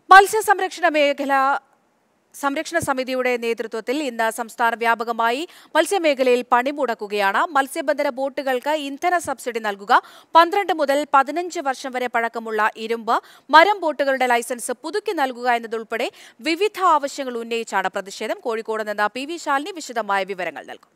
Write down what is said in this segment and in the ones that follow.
മത്സ്യസംരക്ഷണ മേഖല സംരക്ഷണ സമിതിയുടെ നേതൃത്വത്തിൽ ഇന്ന് സംസ്ഥാന വ്യാപകമായി മത്സ്യമേഖലയിൽ പണിമുടക്കുകയാണ് മത്സ്യബന്ധന ബോട്ടുകൾക്ക് ഇന്ധന സബ്സിഡി നൽകുക പന്ത്രണ്ട് മുതൽ പതിനഞ്ച് വർഷം വരെ പഴക്കമുള്ള ഇരുമ്പ് മരം ബോട്ടുകളുടെ ലൈസൻസ് പുതുക്കി നൽകുക എന്നതുൾപ്പെടെ വിവിധ ആവശ്യങ്ങൾ ഉന്നയിച്ചാണ് പ്രതിഷേധം കോഴിക്കോട് നിന്ന് പി വി ശാലിനി വിശദമായ വിവരങ്ങൾ നൽകും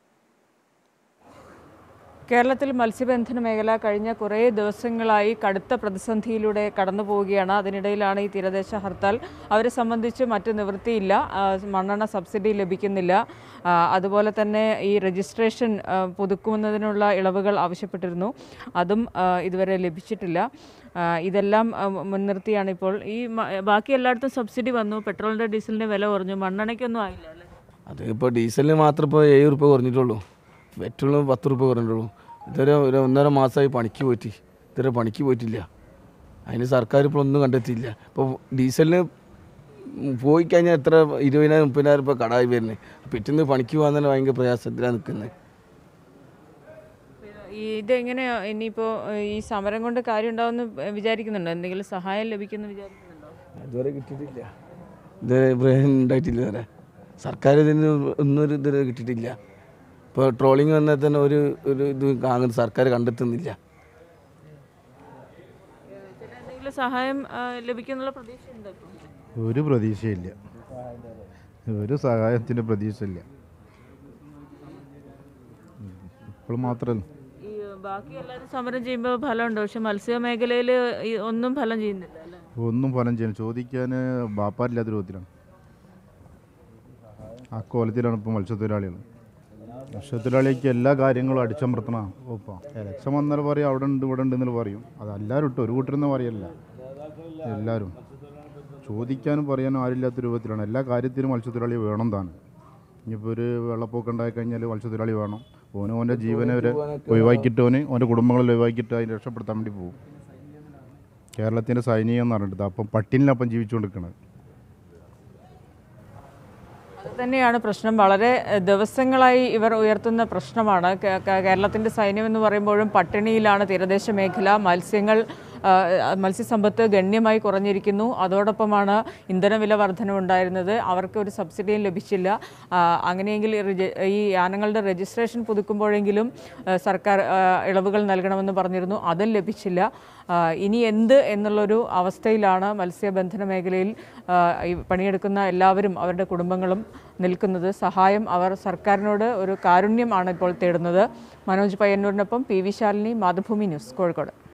കേരളത്തിൽ മത്സ്യബന്ധന മേഖല കഴിഞ്ഞ കുറേ ദിവസങ്ങളായി കടുത്ത പ്രതിസന്ധിയിലൂടെ കടന്നു പോവുകയാണ് അതിനിടയിലാണ് ഈ തീരദേശ ഹർത്താൽ അവരെ സംബന്ധിച്ച് മറ്റ് നിവൃത്തിയില്ല ആ, മണ്ണെണ്ണ സബ്സിഡി ലഭിക്കുന്നില്ല ആ, അതുപോലെ തന്നെ ഈ രജിസ്ട്രേഷൻ ആ, പുതുക്കുന്നതിനുള്ള ഇളവുകൾ ആവശ്യപ്പെട്ടിരുന്നു അതും ആ, ഇതുവരെ ലഭിച്ചിട്ടില്ല ആ, ഇതെല്ലാം ആ, മുൻനിർത്തിയാണ് ഇപ്പോൾ ഈ മ- ബാക്കി എല്ലായിടത്തും സബ്സിഡി വന്നു പെട്രോളിൻ്റെ ഡീസലിൻ്റെ വില കുറഞ്ഞു മണ്ണെണ്ണയ്ക്കൊന്നും ആയില്ല അല്ലേ അത് ഇപ്പോൾ ഡീസലിന് മാത്രം ഇപ്പോൾ ഏഴ് റുപ്യ കുറഞ്ഞിട്ടുള്ളൂ പെട്രോളിന് പത്ത് റുപ്യ കുറഞ്ഞിട്ടുള്ളൂ ഇതുവരെ ഒരു ഒന്നര മാസമായി പണിക്ക് പോയിട്ട് ഇതുവരെ പണിക്ക് പോയിട്ടില്ല അതിന് സർക്കാർ ഇപ്പോൾ ഒന്നും കണ്ടെത്തിയില്ല ഇപ്പോൾ ഡീസലിന് പോയി കഴിഞ്ഞാൽ എത്ര ഇരുപതിനായിരം മുപ്പതിനായിരം രൂപ കടായി വരുന്നത് പിറ്റേന്ന് പണിക്ക് പോകാൻ തന്നെ ഭയങ്കര പ്രയാസത്തിലാണ് നിൽക്കുന്നത് ഈ ഇതെങ്ങനെയാ ഇനിയിപ്പോൾ ഈ സമരം കൊണ്ട് കാര്യം ഉണ്ടാവുമെന്ന് വിചാരിക്കുന്നുണ്ടോ എന്തെങ്കിലും സഹായം ലഭിക്കുമെന്ന് വിചാരിക്കുന്നുണ്ടോ അതുവരെ കിട്ടിയിട്ടില്ല ഇതുവരെ ഇബ്രാഹിം ഉണ്ടായിട്ടില്ല ഇതുവരെ സർക്കാർ ഇതിന് ഒന്നൊരു ഇതുവരെ കിട്ടിയിട്ടില്ല ഇപ്പോൾ ട്രോളിങ് വന്നാൽ തന്നെ ഒരു ഒരു ഇത് അങ്ങനെ സർക്കാർ കണ്ടെത്തുന്നില്ല എന്തെങ്കിലും സഹായം ആ, ലഭിക്കുമെന്നുള്ള പ്രതീക്ഷയുണ്ടോ ഇപ്പോൾ ഒരു പ്രതീക്ഷയില്ല ഒരു സഹായത്തിന് പ്രതീക്ഷയില്ല ഇപ്പോൾ മാത്രമല്ല ഈ ബാക്കി എല്ലാവരും സമരം ചെയ്യുമ്പോൾ ഫലമുണ്ട് പക്ഷെ മത്സ്യ മേഖലയിൽ ഒന്നും ഫലം ചെയ്യുന്നില്ല അല്ലേ ഒന്നും ഫലം ചെയ്യണം ചോദിക്കാൻ ബാപ്പാരില്ലാത്ത രൂപത്തിലാണ് ആ കോലത്തിലാണ് ഇപ്പോൾ മത്സ്യത്തൊഴിലാളികൾ മത്സ്യത്തൊഴിലാളിക്ക് എല്ലാ കാര്യങ്ങളും അടിച്ചമർത്തണം ഇപ്പോൾ ഇലക്ഷൻ വന്നാൽ പറയും അവിടെ ഉണ്ട് ഇവിടെ ഉണ്ട് എന്നല്ല പറയും അത് എല്ലാവരും ഇട്ട് ഒരു കൂട്ടരെന്ന് പറയല്ല എല്ലാവരും ചോദിക്കാനും പറയാനും ആരില്ലാത്ത രൂപത്തിലാണ് എല്ലാ കാര്യത്തിലും മത്സ്യത്തൊഴിലാളി വേണം താൻ ഇനിയിപ്പോൾ ഒരു വെള്ളപ്പൊക്കം ഉണ്ടായി കഴിഞ്ഞാൽ മത്സ്യത്തൊഴിലാളി വേണം ഓന് ഓൻ്റെ ജീവനെ വരെ ഒഴിവാക്കിയിട്ട് ഓന് ഓൻ്റെ കുടുംബങ്ങളിൽ ഒഴിവാക്കിയിട്ട് അതിനെ രക്ഷപ്പെടുത്താൻ വേണ്ടി പോകും കേരളത്തിൻ്റെ സൈനികം എന്ന് പറഞ്ഞിട്ട് അപ്പം പട്ടിണിലപ്പം ജീവിച്ചുകൊണ്ടിരിക്കുന്നത് അത് തന്നെയാണ് പ്രശ്നം വളരെ എഹ്, ദിവസങ്ങളായി ഇവർ ഉയർത്തുന്ന പ്രശ്നമാണ് കേ- കേ- കേരളത്തിൻ്റെ സൈന്യം എന്ന് പറയുമ്പോഴും പട്ടിണിയിലാണ് തീരദേശ മേഖല മത്സ്യങ്ങൾ ആ, മത്സ്യസമ്പത്ത് ഗണ്യമായി കുറഞ്ഞിരിക്കുന്നു അതോടൊപ്പമാണ് ഇന്ധനവില വർധനവുണ്ടായിരുന്നത് അവർക്ക് ഒരു സബ്സിഡിയും ലഭിച്ചില്ല ആ, അങ്ങനെയെങ്കിൽ ഈ രജി- ഈ യാനങ്ങളുടെ രജിസ്ട്രേഷൻ പുതുക്കുമ്പോഴെങ്കിലും ആ, സർക്കാർ ആ, ഇളവുകൾ നൽകണമെന്ന് പറഞ്ഞിരുന്നു അതും ലഭിച്ചില്ല ആ, ഇനി എന്ത് എന്നുള്ളൊരു അവസ്ഥയിലാണ് മത്സ്യബന്ധന മേഖലയിൽ ആ, ഈ പണിയെടുക്കുന്ന എല്ലാവരും അവരുടെ കുടുംബങ്ങളും നിൽക്കുന്നത് സഹായം അവർ സർക്കാരിനോട് ഒരു കാരുണ്യമാണ് ഇപ്പോൾ തേടുന്നത് മനോജ് പയ്യന്നൂരിനൊപ്പം P V Shalini Mathrubhumi news Kozhikode